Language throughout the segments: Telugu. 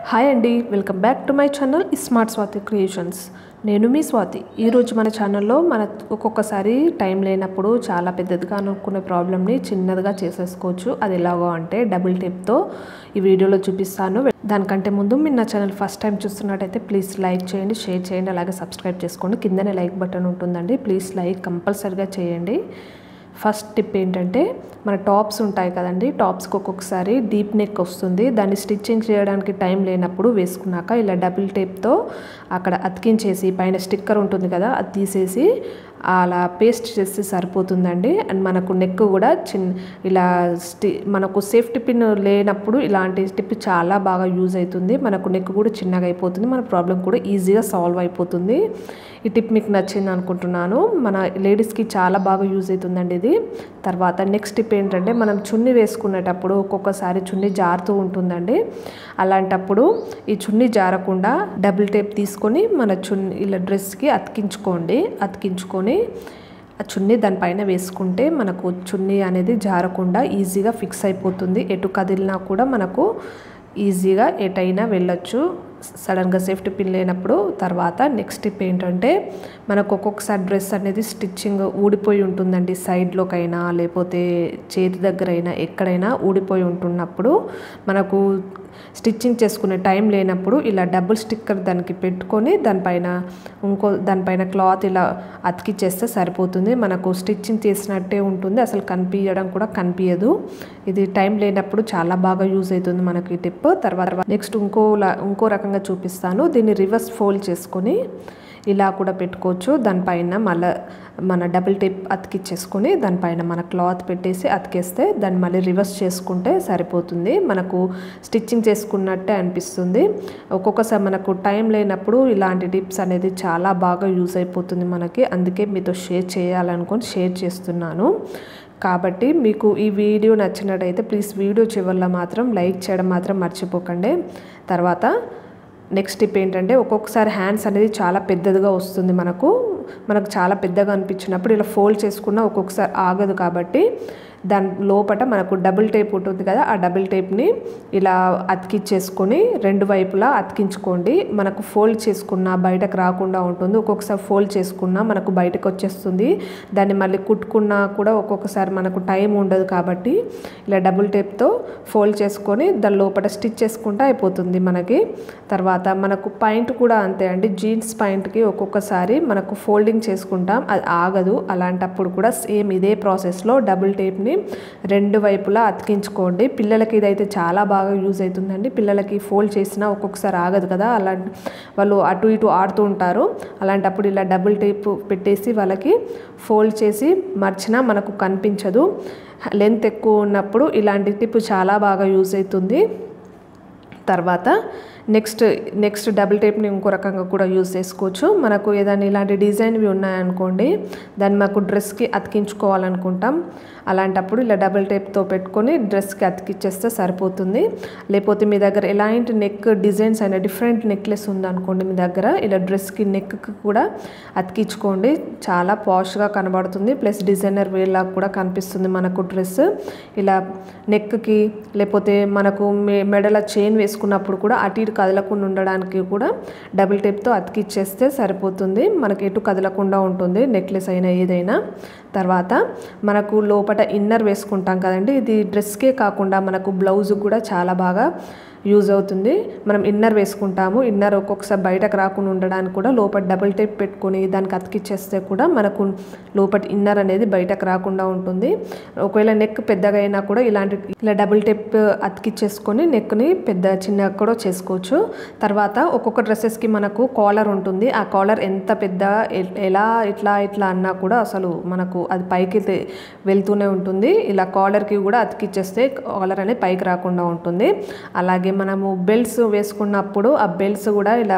హాయ్ అండి welcome back to my channel Smart Swathi Creations నేను మీ స్వాతి ఈరోజు మన ఛానల్లో మన ఒక్కొక్కసారి టైం లేనప్పుడు చాలా పెద్దదిగా అనుకునే ప్రాబ్లమ్ని చిన్నదిగా చేసేసుకోవచ్చు అది ఎలాగో అంటే డబుల్ టిప్తో ఈ వీడియోలో చూపిస్తాను దానికంటే ముందు మీరు నా ఛానల్ ఫస్ట్ టైం చూస్తున్నట్టయితే ప్లీజ్ లైక్ చేయండి షేర్ చేయండి అలాగే సబ్స్క్రైబ్ చేసుకోండి కిందనే లైక్ బటన్ ఉంటుందండి ప్లీజ్ లైక్ కంపల్సరిగా చేయండి ఫస్ట్ టిప్ ఏంటంటే మన టాప్స్ ఉంటాయి కదండి టాప్స్కి ఒక్కొక్కసారి డీప్ నెక్ వస్తుంది దాన్ని స్టిచ్చింగ్ చేయడానికి టైం లేనప్పుడు వేసుకున్నాక ఇలా డబుల్ టేప్తో అక్కడ అతికించేసి పైన స్టిక్కర్ ఉంటుంది కదా అది తీసేసి అలా పేస్ట్ చేస్తే సరిపోతుందండి అండ్ మనకు నెక్ కూడా చిన్న ఇలా స్టి మనకు సేఫ్టీ పిన్ లేనప్పుడు ఇలాంటి టిప్ చాలా బాగా యూజ్ అవుతుంది మనకు నెక్ కూడా చిన్నగా అయిపోతుంది మన ప్రాబ్లం కూడా ఈజీగా సాల్వ్ అయిపోతుంది ఈ టిప్ మీకు నచ్చింది అనుకుంటున్నాను మన లేడీస్కి చాలా బాగా యూజ్ అవుతుందండి ఇది తర్వాత నెక్స్ట్ టిప్ ఏంటంటే మనం చున్నీ వేసుకునేటప్పుడు ఒక్కొక్కసారి చున్నీ జారుతూ ఉంటుందండి అలాంటప్పుడు ఈ చున్నీ జారకుండా డబుల్ టేప్ తీసుకొని మన చున్నీ ఇలా డ్రెస్కి అతికించుకోండి అతికించుకొని ఆ చున్నీ దానిపైన వేసుకుంటే మనకు చున్నీ అనేది జారకుండా ఈజీగా ఫిక్స్ అయిపోతుంది ఎటు కదిలినా కూడా మనకు ఈజీగా ఎటైనా వెళ్ళొచ్చు సడన్గా సేఫ్టీ పిన్ లేనప్పుడు తర్వాత నెక్స్ట్ టిప్ ఏంటంటే మనకు ఒక్కొక్కసారి డ్రెస్ అనేది స్టిచ్చింగ్ ఊడిపోయి ఉంటుందండి సైడ్లోకైనా లేకపోతే చేతి దగ్గర అయినా ఎక్కడైనా ఊడిపోయి ఉంటున్నప్పుడు మనకు స్టిచ్చింగ్ చేసుకునే టైం లేనప్పుడు ఇలా డబుల్ స్టిక్కర్ దానికి పెట్టుకొని దానిపైన ఇంకో దానిపైన క్లాత్ ఇలా అతికిచ్చేస్తే సరిపోతుంది మనకు స్టిచ్చింగ్ చేసినట్టే ఉంటుంది అసలు కనిపించడం కూడా కనిపించదు ఇది టైం లేనప్పుడు చాలా బాగా యూజ్ అవుతుంది మనకి టిప్ తర్వాత నెక్స్ట్ ఇంకో ఇంకో రకంగా చూపిస్తాను దీన్ని రివర్స్ ఫోల్డ్ చేసుకొని ఇలా కూడా పెట్టుకోవచ్చు దానిపైన మళ్ళీ మన డబుల్ టేప్ అతికిచ్చేసుకొని దానిపైన మన క్లాత్ పెట్టేసి అతికేస్తే దాన్ని మళ్ళీ రివర్స్ చేసుకుంటే సరిపోతుంది మనకు స్టిచ్చింగ్ చేసుకున్నట్టే అనిపిస్తుంది ఒక్కొక్కసారి మనకు టైం లేనప్పుడు ఇలాంటి టిప్స్ అనేది చాలా బాగా యూజ్ అయిపోతుంది మనకి అందుకే మీతో షేర్ చేయాలనుకొని షేర్ చేస్తున్నాను కాబట్టి మీకు ఈ వీడియో నచ్చినట్టయితే ప్లీజ్ వీడియో చివరిలో మాత్రం లైక్ చేయడం మాత్రం మర్చిపోకండి తర్వాత నెక్స్ట్ టిప్ ఏంటంటే ఒక్కొక్కసారి హ్యాండ్స్ అనేది చాలా పెద్దదిగా వస్తుంది మనకు మనకు చాలా పెద్దగా అనిపించినప్పుడు ఇలా ఫోల్డ్ చేసుకున్న ఒక్కొక్కసారి ఆగదు కాబట్టి దాని లోపల మనకు డబుల్ టేప్ ఉంటుంది కదా ఆ డబుల్ టేప్ని ఇలా అతికిచ్చేసుకొని రెండు వైపులా అతికించుకోండి మనకు ఫోల్డ్ చేసుకున్న బయటకు రాకుండా ఉంటుంది ఒక్కొక్కసారి ఫోల్డ్ చేసుకున్న మనకు బయటకు వచ్చేస్తుంది దాన్ని మళ్ళీ కుట్టుకున్నా కూడా ఒక్కొక్కసారి మనకు టైం ఉండదు కాబట్టి ఇలా డబుల్ టేప్తో ఫోల్డ్ చేసుకొని దాని లోపల స్టిచ్ చేసుకుంటే అయిపోతుంది మనకి తర్వాత మనకు పాయింట్ కూడా అంతే అండి జీన్స్ పాయింట్కి ఒక్కొక్కసారి మనకు ఫోల్డింగ్ చేసుకుంటాం అది ఆగదు అలాంటప్పుడు కూడా సేమ్ ఇదే ప్రాసెస్లో డబుల్ టేప్ని రెండు వైపులా అతికించుకోండి పిల్లలకి ఇదైతే చాలా బాగా యూజ్ అవుతుందండి పిల్లలకి ఫోల్డ్ చేసినా ఒక్కొక్కసారి ఆగదు కదా అలా వాళ్ళు అటు ఇటు ఆడుతూ ఉంటారు అలాంటప్పుడు ఇలా డబుల్ టేప్ పెట్టేసి వాళ్ళకి ఫోల్డ్ చేసి మర్చినా మనకు కనిపించదు లెంత్ ఎక్కువ ఉన్నప్పుడు ఇలాంటి టిప్ చాలా బాగా యూజ్ అవుతుంది తర్వాత నెక్స్ట్ నెక్స్ట్ డబుల్ టేప్ని ఇంకో రకంగా కూడా యూజ్ చేసుకోవచ్చు మనకు ఏదైనా ఇలాంటి డిజైన్వి ఉన్నాయనుకోండి దాన్ని మాకు డ్రెస్కి అతికించుకోవాలనుకుంటాం అలాంటప్పుడు ఇలా డబుల్ టేప్తో పెట్టుకొని డ్రెస్కి అతికిచ్చేస్తే సరిపోతుంది లేకపోతే మీ దగ్గర ఎలాంటి నెక్ డిజైన్స్ అయినా డిఫరెంట్ నెక్లెస్ ఉందనుకోండి మీ దగ్గర ఇలా డ్రెస్కి నెక్కి కూడా అతికించుకోండి చాలా పాష్గా కనబడుతుంది ప్లస్ డిజైనర్ వేలాగా కూడా కనిపిస్తుంది మనకు డ్రెస్ ఇలా నెక్కి లేకపోతే మనకు మెడల చైన్ వేసుకున్నప్పుడు కూడా అటు ఇటు కదలకుండా ఉండడానికి కూడా డబుల్ టేప్తో అతికిచ్చేస్తే సరిపోతుంది మనకి ఎటు కదలకుండా ఉంటుంది నెక్లెస్ అయినా ఏదైనా తర్వాత మనకు లోపల ఇన్నర్ వేసుకుంటాం కదండి ఇది డ్రెస్కే కాకుండా మనకు బ్లౌజ్ కూడా చాలా బాగా యూజ్ అవుతుంది మనం ఇన్నర్ వేసుకుంటాము ఇన్నర్ ఒక్కొక్కసారి బయటకు రాకుండా ఉండడానికి కూడా లోపల డబుల్ టేప్ పెట్టుకొని దానికి అతికిచ్చేస్తే కూడా మనకు లోపల ఇన్నర్ అనేది బయటకు రాకుండా ఉంటుంది ఒకవేళ నెక్ పెద్దగా అయినా కూడా ఇలాంటి ఇలా డబుల్ టేప్ అతికిచ్చేసుకొని నెక్ని పెద్ద చిన్నగా కూడా చేసుకోవచ్చు తర్వాత ఒక్కొక్క డ్రెస్సెస్కి మనకు కాలర్ ఉంటుంది ఆ కాలర్ ఎంత పెద్ద ఎలా ఇట్లా ఇట్లా అన్నా కూడా అసలు మనకు అది పైకి వెళ్తూనే ఉంటుంది ఇలా కాలర్కి కూడా అతికిచ్చేస్తే కాలర్ అనేది పైకి రాకుండా ఉంటుంది అలాగే మనము బెల్ట్స్ వేసుకున్నప్పుడు ఆ బెల్ట్స్ కూడా ఇలా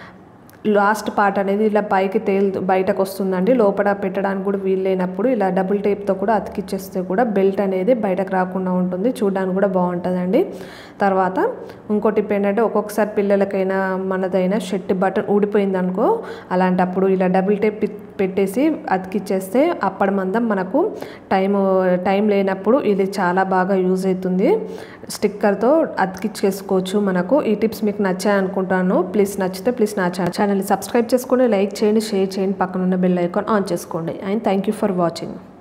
లాస్ట్ పార్ట్ అనేది ఇలా పైకి తేలు బయటకు వస్తుందండి లోపల పెట్టడానికి కూడా వీలు లేనప్పుడు ఇలా డబుల్ టేప్తో కూడా అతికిచ్చేస్తే కూడా బెల్ట్ అనేది బయటకు రాకుండా ఉంటుంది చూడడానికి కూడా బాగుంటుందండి తర్వాత ఇంకో టిప్ ఏంటంటే ఒక్కొక్కసారి పిల్లలకైనా మనదైనా షర్ట్ బటన్ ఊడిపోయింది అనుకో అలాంటప్పుడు ఇలా డబుల్ టేప్ పెట్టేసి అతికిచ్చేస్తే అప్పటి మందం మనకు టైం టైం లేనప్పుడు ఇది చాలా బాగా యూజ్ అవుతుంది స్టిక్కర్తో అతికిచ్చేసుకోవచ్చు మనకు ఈ టిప్స్ మీకు నచ్చాయి అనుకుంటాను ప్లీజ్ నచ్చితే ప్లీజ్ నా ఛానల్ని సబ్స్క్రైబ్ చేసుకోండి లైక్ చేయండి షేర్ చేయండి పక్కన ఉన్న బెల్ ఐకాన్ ఆన్ చేసుకోండి and thank you for watching